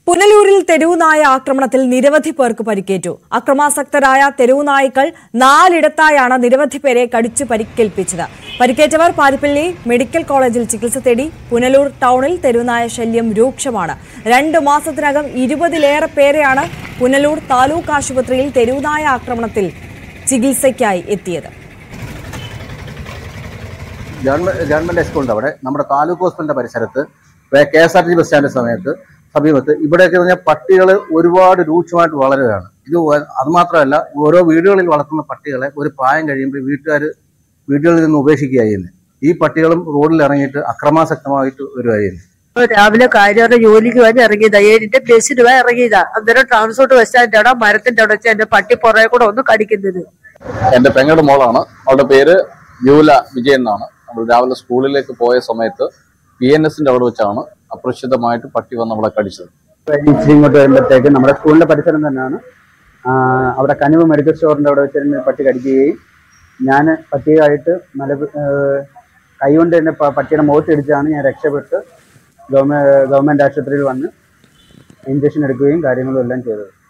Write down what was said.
പുനലൂരിൽ തെരുവുനായ ആക്രമണത്തിൽ നിരവധി പേർക്ക് പരിക്കേറ്റു അക്രമാസക്തരായ തെരുവുനായ്ക്കൾ നാലിടത്തായാണ് നിരവധി പേരെ കടിച്ചു പരിക്കേൽപ്പിച്ചത് പരിക്കേറ്റവർ പാരിപ്പള്ളി മെഡിക്കൽ കോളേജിൽ ചികിത്സ തേടി പുനലൂർ ടൗണിൽ തെരുവുനായ ശല്യം രൂക്ഷമാണ് രണ്ടു മാസത്തിനകം ഇരുപതിലേറെ പേരെയാണ് പുനലൂർ താലൂക്ക് ആശുപത്രിയിൽ തെരുവുനായ ആക്രമണത്തിൽ ചികിത്സയ്ക്കായി എത്തിയത് ഗവൺമെന്റ് ഗവൺമെന്റ് സ്കൂളിന്റെ അവിടെ നമ്മുടെ താലൂക്ക് ഹോസ്പിറ്റലിന്റെ പരിസരത്ത് K S R T bus സ്റ്റാൻഡിന്റെ സമയത്ത് സമീപത്ത് ഇവിടെയൊക്കെ പറഞ്ഞാൽ പട്ടികൾ ഒരുപാട് രൂക്ഷമായിട്ട് വളരുകയാണ് ഇത് വ- അത് മാത്രമല്ല ഓരോ വീടുകളിൽ വളർത്തുന്ന പട്ടികളെ ഒരു പ്രായം കഴിയുമ്പോൾ വീട്ടുകാർ വീടുകളിൽ നിന്ന് ഉപേക്ഷിക്കുക ചെയ്യുന്നത് ഈ പട്ടികളും റോഡിൽ ഇറങ്ങിയിട്ട് അക്രമാസക്തമായിട്ട് വരുമായിരുന്നു രാവിലെ കാര്യവരുടെ ജോലിക്ക് വേണ്ടി ഇറങ്ങിയതാ ഏഴിന്റെ ബസ്സിന് പോയി ഇറങ്ങിയതാ അന്നേരം ട്രാൻസ്പോർട്ട് ബസ് സ്റ്റാൻഡ് അവിടെ മരത്തിന്റെ അവിടെ വെച്ച് എന്റെ പട്ടി പുറകെ കൂടെ ഒന്ന് കടിക്കുന്നത് എന്റെ പെങ്ങളുടെ മോളാണ് അവളുടെ പേര് യൂല വിജയൻ എന്നാണ് നമ്മൾ രാവിലെ സ്കൂളിലേക്ക് പോയ സമയത്ത് പി എൻ എസിന്റെ അവിടെ വെച്ചാണ് അപ്രതീക്ഷിതമായിട്ട് പട്ടി വന്ന് നമ്മളെ കടിച്ചത് കഴിഞ്ഞ് ഇച്ചിരി ഇങ്ങോട്ട് വരുമ്പോഴത്തേക്ക് നമ്മുടെ സ്കൂളിന്റെ പരിസരം തന്നെയാണ് ആ, അവിടെ കനിവ് മെഡിക്കൽ സ്റ്റോറിന്റെ അവിടെ വെച്ച് എന്നെ പട്ടി കടിക്കുകയും ഞാൻ പട്ടിയായിട്ട് മല കൈകൊണ്ട് തന്നെ പ- പട്ടിയുടെ മുഖത്തിടിച്ചാണ് ഞാൻ രക്ഷപ്പെട്ട് ഗവൺമെന്റ് ഗവൺമെന്റ് ആശുപത്രിയിൽ വന്ന് ഇഞ്ചക്ഷൻ എടുക്കുകയും കാര്യങ്ങളും എല്ലാം ചെയ്തത്